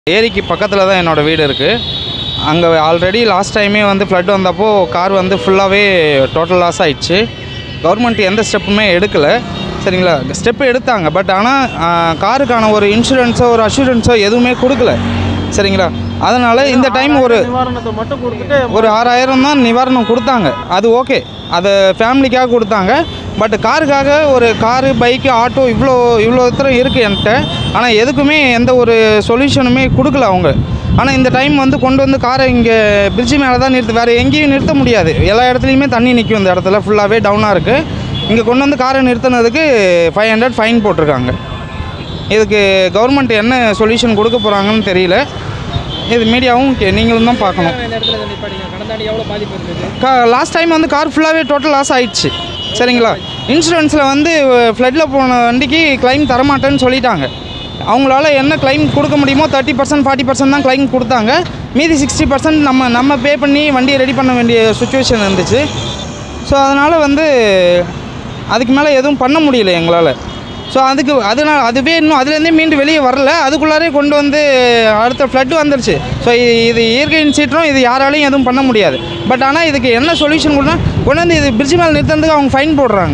ஏரிக்கு பக்கத்தில் தான் என்னோடய வீடு இருக்குது அங்கே ஆல்ரெடி லாஸ்ட் டைமே வந்து ஃப்ளட் வந்தப்போ கார் வந்து ஃபுல்லாகவே டோட்டல் லாஸ் ஆயிடுச்சு கவர்மெண்ட் எந்த ஸ்டெப்புமே எடுக்கலை சரிங்களா ஸ்டெப்பு எடுத்தாங்க பட் ஆனால் காருக்கான ஒரு இன்சூரன்ஸோ ஒரு அஷூரன்ஸோ எதுவுமே கொடுக்கல சரிங்களா அதனால் இந்த டைம் ஒரு நிவாரணத்தை மட்டும் கொடுத்துட்டு ஒரு ஆறாயிரம் தான் நிவாரணம் கொடுத்தாங்க அது ஓகே அது ஃபேமிலிக்காக கொடுத்தாங்க பட் காருக்காக ஒரு காரு பைக்கு ஆட்டோ இவ்வளோ இவ்வளோ தூரம் இருக்குது என்கிட்ட ஆனால் எதுக்குமே எந்த ஒரு சொல்யூஷனுமே கொடுக்கல அவங்க ஆனால் இந்த டைம் வந்து கொண்டு வந்து காரை இங்கே பிரிட்ஜு மேலே தான் நிறுத்து வேறு எங்கேயும் நிறுத்த முடியாது எல்லா இடத்துலையுமே தண்ணி நிற்கும் இந்த இடத்துல ஃபுல்லாகவே டவுனாக இருக்குது இங்கே கொண்டு வந்து காரை நிறுத்தினதுக்கு ஃபைவ் ஹண்ட்ரட் ஃபைன் போட்டிருக்காங்க இதுக்கு கவர்மெண்ட் என்ன சொல்யூஷன் கொடுக்க போகிறாங்கன்னு தெரியல இது மீடியாவும் கே- நீங்களும் தான் பார்க்கணும் இந்த இடத்துல இதை நிப்பாட்டிங்க கடந்த ஆண்டு எவ்வளோ பாதிப்பு இருந்தது கா லாஸ்ட் டைம் வந்து கார் ஃபுல்லாகவே டோட்டல் லாஸ் ஆயிடுச்சு சரிங்களா இன்சூரன்ஸில் வந்து ஃப்ளட்டில் போன வண்டிக்கு கிளைம் தரமாட்டேன்னு சொல்லிட்டாங்க அவங்களால என்ன கிளைம் கொடுக்க முடியுமோ தேர்ட்டி பர்சன்ட் ஃபார்ட்டி பர்சன்ட் தான் கிளைம் கொடுத்தாங்க மீதி சிக்ஸ்டி பர்சன்ட் நம்ம நம்ம பே பண்ணி வண்டியை ரெடி பண்ண வேண்டிய சுச்சுவேஷன் இருந்துச்சு ஸோ அதனால் வந்து அதுக்கு மேலே எதுவும் பண்ண முடியல எங்களால் ஸோ அதுக்கு அதனால் அதுவே இன்னும் அதுலேருந்தே மீண்டு வெளியே வரல அதுக்குள்ளாரே கொண்டு வந்து அடுத்த ஃப்ளட் வந்துருச்சு ஸோ இது இயற்கையின் சீற்றம் இது யாராலையும் எதுவும் பண்ண முடியாது பட் ஆனால் இதுக்கு என்ன சொல்யூஷன் கொடுத்தா கொண்டு வந்து இது பிரிட்ஜ் மேலே நிறுத்துறதுக்கு அவங்க ஃபைன் போடுறாங்க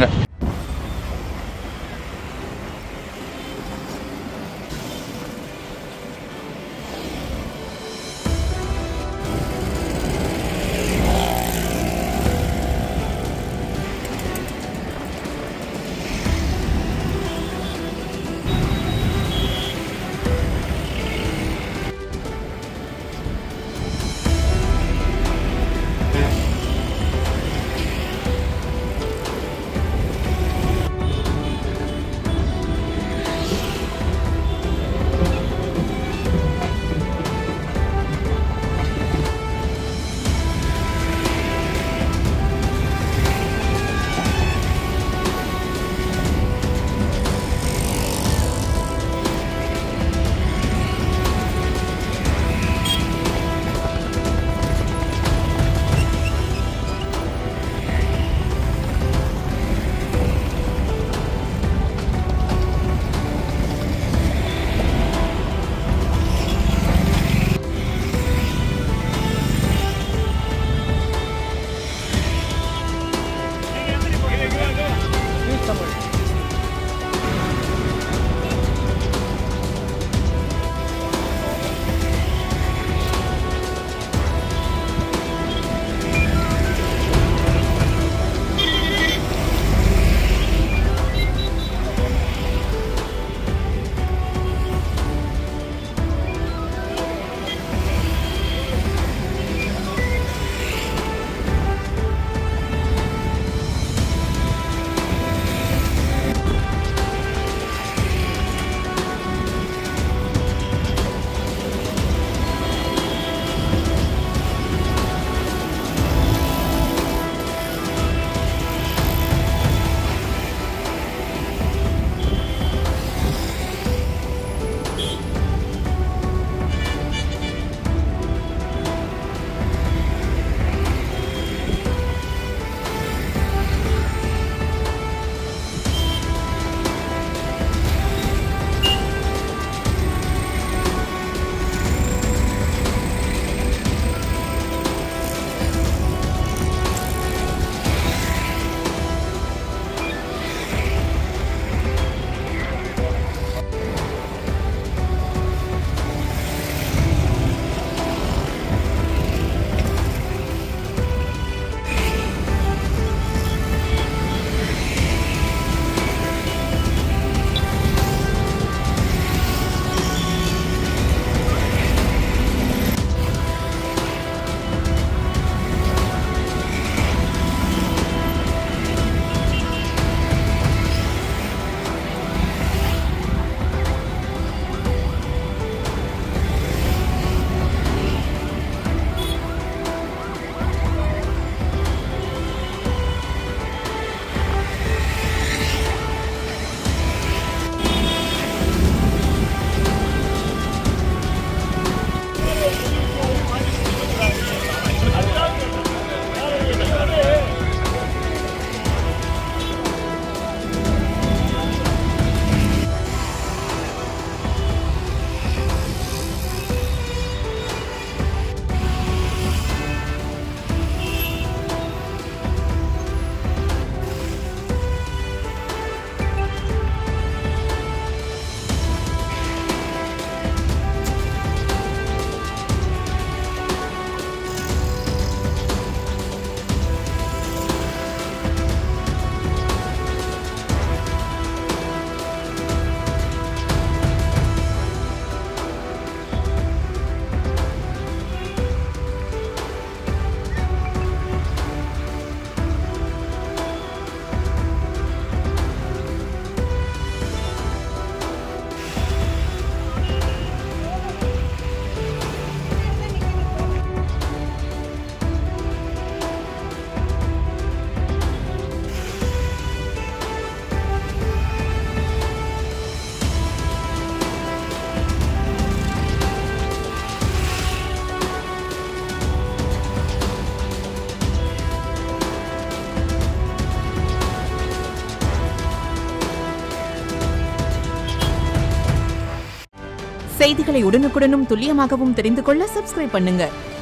செய்திகளை உடனுக்குடனும் துல்லியமாகவும் தெரிந்து கொள்ள சப்ஸ்கிரைப் பண்ணுங்க